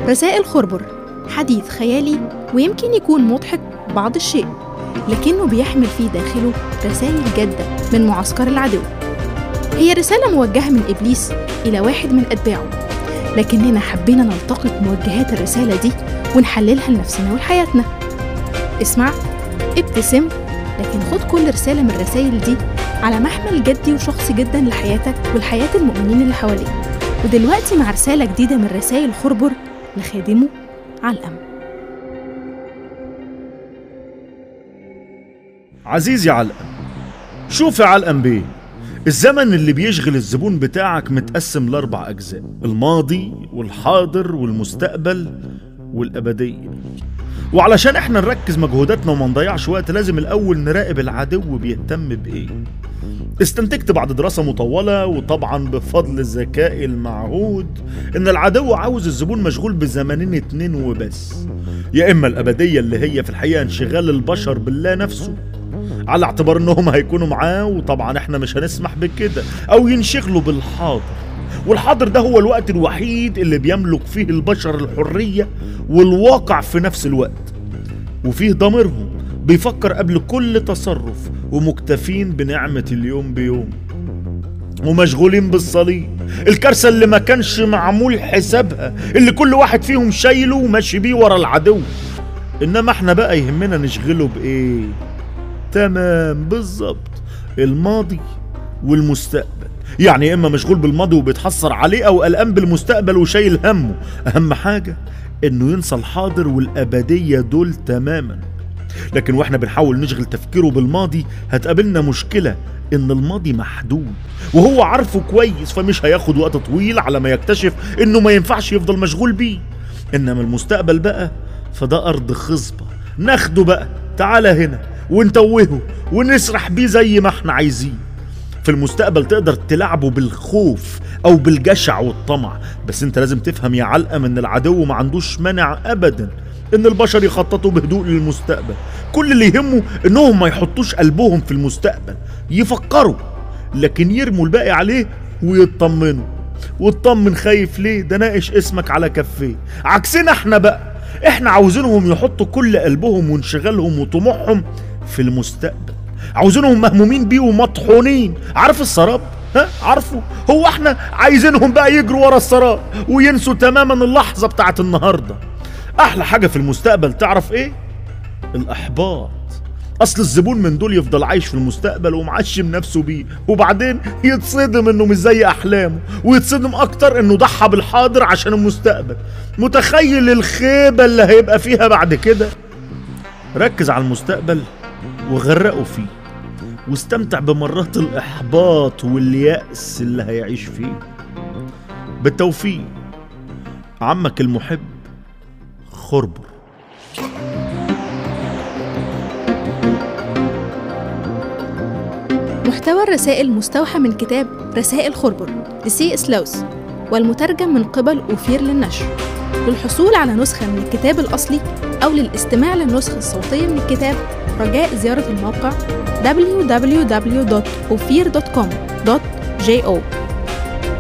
رسائل خربر حديث خيالي ويمكن يكون مضحك بعض الشيء لكنه بيحمل في داخله رسائل جادة من معسكر العدو هي رسالة موجهة من إبليس إلى واحد من أتباعه لكننا حبينا نلتقط موجهات الرسالة دي ونحللها لنفسنا ولحياتنا اسمع ابتسم لكن خد كل رسالة من الرسائل دي على محمل جدي وشخصي جدا لحياتك ولحياة المؤمنين اللي حواليك ودلوقتي مع رسالة جديدة من رسائل خربر لخادمه علقم عزيزي علقم شوف يا علقم بيه الزمن اللي بيشغل الزبون بتاعك متقسم لأربع أجزاء الماضي والحاضر والمستقبل والأبدية وعلشان احنا نركز مجهوداتنا وما نضيعش وقت لازم الأول نراقب العدو بيهتم بإيه استنتجت بعد دراسة مطولة وطبعا بفضل الذكاء المعهود إن العدو عاوز الزبون مشغول بزمانين اتنين وبس يا إما الأبدية اللي هي في الحقيقة انشغال البشر بالله نفسه على اعتبار انهم هيكونوا معاه وطبعا احنا مش هنسمح بكده او ينشغلوا بالحاضر والحاضر ده هو الوقت الوحيد اللي بيملك فيه البشر الحرية والواقع في نفس الوقت وفيه ضميرهم بيفكر قبل كل تصرف ومكتفين بنعمة اليوم بيوم ومشغولين بالصليب الكارثة اللي ما كانش معمول حسابها اللي كل واحد فيهم شايله وماشي بيه ورا العدو انما احنا بقى يهمنا نشغله بايه تمام بالظبط الماضي والمستقبل يعني يا اما مشغول بالماضي وبيتحسر عليه او قلقان بالمستقبل وشايل همه اهم حاجه انه ينسى الحاضر والابديه دول تماما لكن واحنا بنحاول نشغل تفكيره بالماضي هتقابلنا مشكله ان الماضي محدود وهو عارفه كويس فمش هياخد وقت طويل على ما يكتشف انه ما ينفعش يفضل مشغول بيه انما المستقبل بقى فده ارض خصبه ناخده بقى تعالى هنا ونتوهه ونسرح بيه زي ما احنا عايزين في المستقبل تقدر تلعبه بالخوف او بالجشع والطمع بس انت لازم تفهم يا علقم ان العدو ما عندوش مانع ابدا ان البشر يخططوا بهدوء للمستقبل كل اللي يهمه انهم ما يحطوش قلبهم في المستقبل يفكروا لكن يرموا الباقي عليه ويطمنوا واطمن خايف ليه ده ناقش اسمك على كفيه عكسنا احنا بقى احنا عاوزينهم يحطوا كل قلبهم وانشغالهم وطموحهم في المستقبل عاوزينهم مهمومين بيه ومطحونين عارف السراب ها عارفه هو احنا عايزينهم بقى يجروا ورا السراب وينسوا تماما اللحظه بتاعت النهارده احلى حاجه في المستقبل تعرف ايه الاحباط اصل الزبون من دول يفضل عايش في المستقبل ومعشم نفسه بيه وبعدين يتصدم انه مش زي احلامه ويتصدم اكتر انه ضحى بالحاضر عشان المستقبل متخيل الخيبه اللي هيبقى فيها بعد كده ركز على المستقبل وغرقه فيه واستمتع بمرات الاحباط واليأس اللي هيعيش فيه بالتوفيق عمك المحب خربر محتوى الرسائل مستوحى من كتاب رسائل خربر لسي سلاوس والمترجم من قبل أوفير للنشر للحصول على نسخة من الكتاب الأصلي أو للاستماع للنسخة الصوتية من الكتاب رجاء زيارة الموقع www.ophir.com.jo